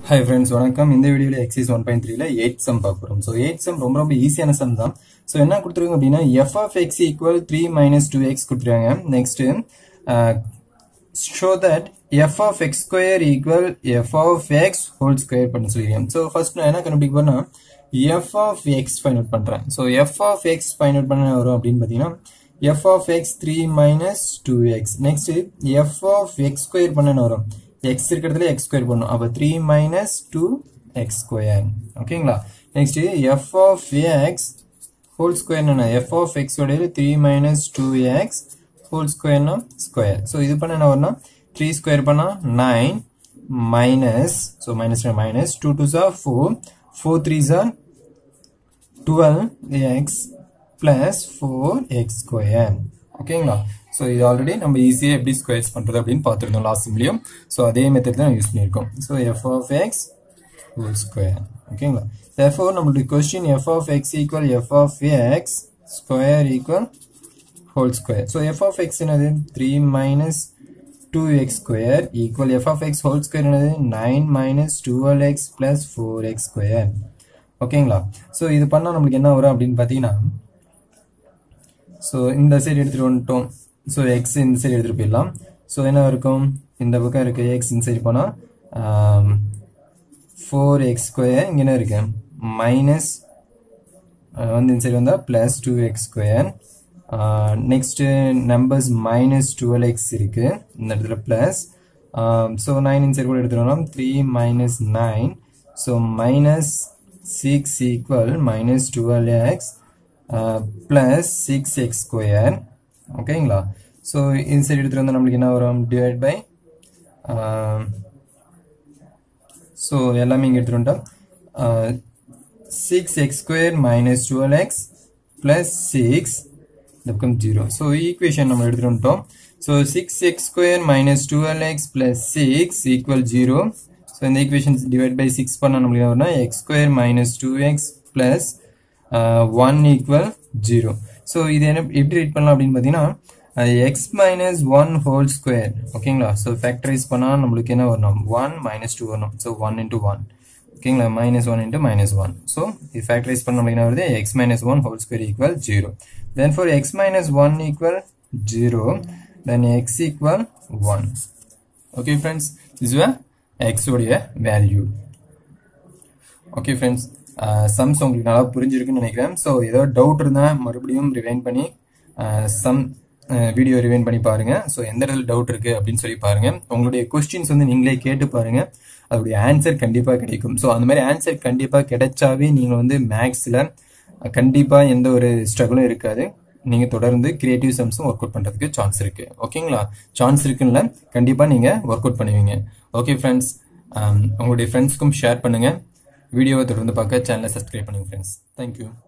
hi friends வணக்கம் இந்த வீடியோவில் எக்ஸைஸ் ஒன் பாயிண்ட் த்ரீல எயிட் சம் பார்க்க போகிறோம் ஸோ எயிட் சம் ரொம்ப ரொம்ப ஈஸியான சம் தான் ஸோ என்ன கொடுத்துருக்காங்க அப்படின்னா f of x equal three minus two x கொடுத்துருக்காங்க next show that f of x square equal f of x whole square பண்ண சொல்லியிருக்கேன் ஸோ ஃபர்ஸ்ட் நான் என்ன கண்டுபிடிக்க போறேன்னா f of x find out பண்ணுறேன் so f of x find out பண்ண வரும் அப்படின்னு பார்த்தீங்கன்னா f of x three minus two x next f of x square பண்ண வரும் எக்ஸ் இருக்கிறதுல எக்ஸ் ஸ்கொயர் பண்ணும் அப்போ three minus two x square ஓகேங்களா next f of x whole square என்ன எஃப் ஆஃப் எக்ஸ் உடைய three minus two x whole ஸ்கொயர்னா square so இது பண்ண என்ன வரும்னா த்ரீ ஸ்கொயர் பண்ணா nine minus so minus minus two two sir four four three sir twelve x plus four x square ஓகேங்களா so இது already நம்ம ஈஸியாக எப்படி ஸ்கொயர்ஸ் பண்ணுறது அப்படின்னு பார்த்துருந்தோம் லாஸ்ட் சிம்லையும் ஸோ அதே மெத்தட் தான் யூஸ் பண்ணியிருக்கோம் so f of x whole square ஓகேங்களா therefore நம்மளுடைய question f of x equal f of x square equal whole square so f of x என்னது three minus two x square equal f of x whole square என்னது nine minus twelve x plus four x square ஓகேங்களா so இது பண்ணால் நம்மளுக்கு என்ன வரும் அப்படின்னு பார்த்தீங்கன்னா ஸோ இந்த சைடு எடுத்துகிட்டு வந்துட்டோம் ஸோ எக்ஸ் இந்த சைடு எடுத்துகிட்டு போயிடலாம் ஸோ என்ன இருக்கும் இந்த பக்கம் இருக்கு எக்ஸ் இந்த சைடு போனால் ஃபோர் எக்ஸ் ஸ்கொயர் இங்கே என்ன இருக்கு மைனஸ் வந்து இந்த சைடு வந்தால் plus two x square next numbers minus twelve x இருக்கு இந்த இடத்துல ப்ளஸ் ஸோ நைன் இந்த சைடு கூட எடுத்துகிட்டு three minus nine so minus six equal minus twelve x plus six x square ஓகேங்களா ஸோ இந்த சைடு எடுத்துகிட்டு வந்தால் நம்மளுக்கு என்ன வரும் டிவைட் பை ஸோ எல்லாமே இங்கே எடுத்துகிட்டு வந்துட்டோம் six x square minus twelve x plus six இந்த பக்கம் ஜீரோ ஸோ ஈக்குவேஷன் நம்ம எடுத்துகிட்டு வந்துட்டோம் so six x square minus twelve x plus six equal zero so இந்த ஈக்குவேஷன் டிவைட் பை சிக்ஸ் பண்ண நம்மளுக்கு என்ன வரும்னா x square minus two x plus one equal zero so இது என்ன எப்படி ரீட் பண்ணலாம் அப்படின்னு பார்த்தீங்கன்னா x minus one whole square ஓகேங்களா ஸோ ஃபேக்டரைஸ் பண்ணால் நம்மளுக்கு என்ன வரணும் ஒன் மைனஸ் டூ வரணும் ஸோ ஒன் இன்ட்டு ஒன் ஓகேங்களா minus one into minus one so இது ஃபேக்டரைஸ் பண்ண நம்மளுக்கு என்ன வருது x minus one whole square equal zero then for x minus one equal zero then x equal one okay friends is x உடைய value okay friends sums உங்களுக்கு நல்லா புரிஞ்சிருக்குன்னு நினைக்கிறேன் so ஏதோ டவுட் இருந்தால் மறுபடியும் ரிவைன் பண்ணி சம் வீடியோ ரிவைன் பண்ணி பாருங்க ஸோ எந்த இடத்துல டவுட் இருக்கு அப்படின்னு சொல்லி பாருங்க உங்களுடைய கொஸ்டின்ஸ் வந்து நீங்களே கேட்டு பாருங்க அதோடைய ஆன்சர் கண்டிப்பாக கிடைக்கும் ஸோ அந்த மாதிரி ஆன்சர் கண்டிப்பாக கிடைச்சாவே நீங்கள் வந்து மேக்ஸில் கண்டிப்பாக எந்த ஒரு ஸ்ட்ரகிளும் இருக்காது நீங்கள் தொடர்ந்து கிரியேட்டிவ் சம்ஸும் ஒர்க் அவுட் பண்ணுறதுக்கு சான்ஸ் இருக்கு ஓகேங்களா சான்ஸ் இருக்குல்ல கண்டிப்பாக நீங்கள் ஒர்க் அவுட் பண்ணுவீங்க ஓகே ஃப்ரெண்ட்ஸ் உங்களுடைய ஃப்ரெண்ட்ஸ்க்கும் ஷேர் பண்ணுங்கள் வீடியோவை தொடர்ந்து பார்க்க சேனலை சப்ஸ்கிரைப் பண்ணுங்கள் ஃப்ரெண்ட்ஸ் தேங்க்யூ